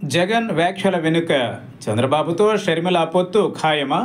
జగన్ వ్యాఖ్యల వెనుక చంద్రబాబుతో షర్మిల పొత్తు ఖాయమా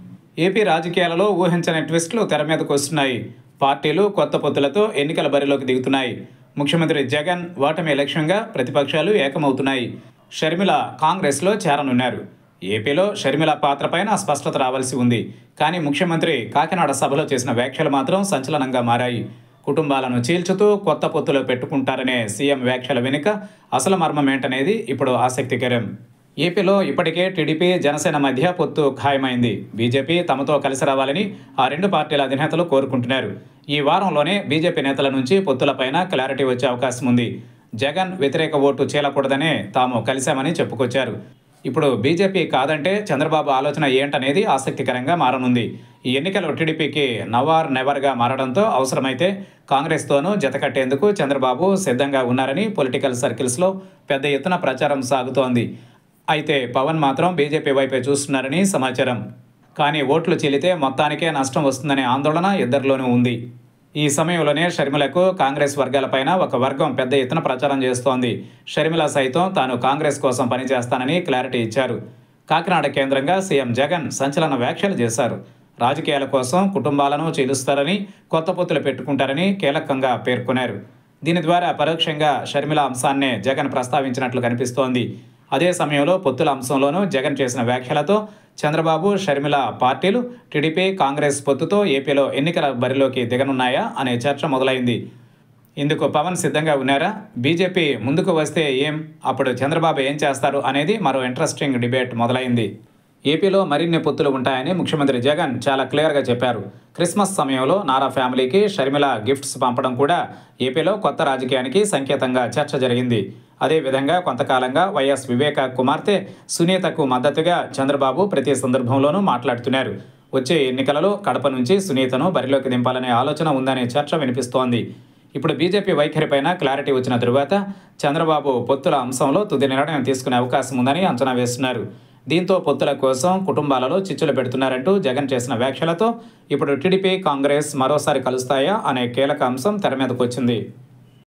ఏపీ రాజకీయాలలో ఊహించని ట్విస్టులు తెర మీదకు వస్తున్నాయి పార్టీలు కొత్త పొత్తులతో ఎన్నికల బరిలోకి దిగుతున్నాయి ముఖ్యమంత్రి జగన్ ఓటమి లక్ష్యంగా ప్రతిపక్షాలు ఏకమవుతున్నాయి షర్మిల కాంగ్రెస్లో చేరనున్నారు ఏపీలో షర్మిల పాత్రపైన స్పష్టత రావాల్సి ఉంది కానీ ముఖ్యమంత్రి కాకినాడ సభలో చేసిన వ్యాఖ్యలు మాత్రం సంచలనంగా మారాయి కుటుంబాలను చీల్చుతూ కొత్త పొత్తులో పెట్టుకుంటారనే సీఎం వ్యాఖ్యల వెనుక అసలు మర్మం ఏంటనేది ఇప్పుడు ఆసక్తికరం ఏపీలో ఇప్పటికే టీడీపీ జనసేన మధ్య పొత్తు ఖాయమైంది బీజేపీ తమతో కలిసి రావాలని ఆ రెండు పార్టీల అధినేతలు కోరుకుంటున్నారు ఈ వారంలోనే బీజేపీ నేతల నుంచి పొత్తులపైన క్లారిటీ వచ్చే అవకాశం ఉంది జగన్ వ్యతిరేక ఓటు చీలకూడదనే తాము కలిశామని చెప్పుకొచ్చారు ఇప్పుడు బీజేపీ కాదంటే చంద్రబాబు ఆలోచన ఏంటనేది ఆసక్తికరంగా మారనుంది ఈ ఎన్నికలు టీడీపీకి నవార్ నెవర్గా మారడంతో అవసరమైతే కాంగ్రెస్తోనూ జతకట్టేందుకు చంద్రబాబు సిద్ధంగా ఉన్నారని పొలిటికల్ సర్కిల్స్లో పెద్ద ఎత్తున ప్రచారం సాగుతోంది అయితే పవన్ మాత్రం బీజేపీ వైపే చూస్తున్నారని సమాచారం కానీ ఓట్లు చీలితే మొత్తానికే నష్టం వస్తుందనే ఆందోళన ఇద్దరిలోనూ ఉంది ఈ సమయంలోనే షర్మిలకు కాంగ్రెస్ వర్గాలపైన ఒక వర్గం పెద్ద ఎత్తున ప్రచారం చేస్తోంది షర్మిల సైతం తాను కాంగ్రెస్ కోసం పనిచేస్తానని క్లారిటీ ఇచ్చారు కాకినాడ కేంద్రంగా సీఎం జగన్ సంచలన వ్యాఖ్యలు చేశారు రాజకీయాల కోసం కుటుంబాలను చీలుస్తారని కొత్త పొత్తులు పెట్టుకుంటారని కీలకంగా పేర్కొన్నారు దీని ద్వారా పరోక్షంగా షర్మిల అంశాన్నే జగన్ ప్రస్తావించినట్లు కనిపిస్తోంది అదే సమయంలో పొత్తుల అంశంలోనూ జగన్ చేసిన వ్యాఖ్యలతో చంద్రబాబు షర్మిల పార్టీలు టీడీపీ కాంగ్రెస్ పొత్తుతో ఏపీలో ఎన్నికల బరిలోకి దిగనున్నాయా అనే చర్చ మొదలైంది ఇందుకు పవన్ సిద్ధంగా ఉన్నారా బీజేపీ ముందుకు వస్తే ఏం అప్పుడు చంద్రబాబు ఏం చేస్తారు అనేది మరో ఇంట్రెస్టింగ్ డిబేట్ మొదలైంది ఏపీలో మరిన్ని పొత్తులు ఉంటాయని ముఖ్యమంత్రి జగన్ చాలా క్లియర్గా చెప్పారు క్రిస్మస్ సమయంలో నారా ఫ్యామిలీకి షర్మిల గిఫ్ట్స్ పంపడం కూడా ఏపీలో కొత్త రాజకీయానికి సంకేతంగా చర్చ జరిగింది అదేవిధంగా కొంతకాలంగా వైఎస్ వివేక కుమార్తె సునీతకు మద్దతుగా చంద్రబాబు ప్రతి సందర్భంలోనూ మాట్లాడుతున్నారు వచ్చే ఎన్నికలలో కడప నుంచి సునీతను బరిలోకి దింపాలనే ఆలోచన ఉందనే చర్చ వినిపిస్తోంది ఇప్పుడు బీజేపీ వైఖరిపైన క్లారిటీ వచ్చిన తరువాత చంద్రబాబు పొత్తుల అంశంలో తుది నిర్ణయం తీసుకునే అవకాశం ఉందని అంచనా వేస్తున్నారు దీంతో పొత్తుల కోసం కుటుంబాలలో చిచ్చులు పెడుతున్నారంటూ జగన్ చేసిన వ్యాఖ్యలతో ఇప్పుడు టీడీపీ కాంగ్రెస్ మరోసారి కలుస్తాయా అనే కీలక అంశం తెర మీదకు వచ్చింది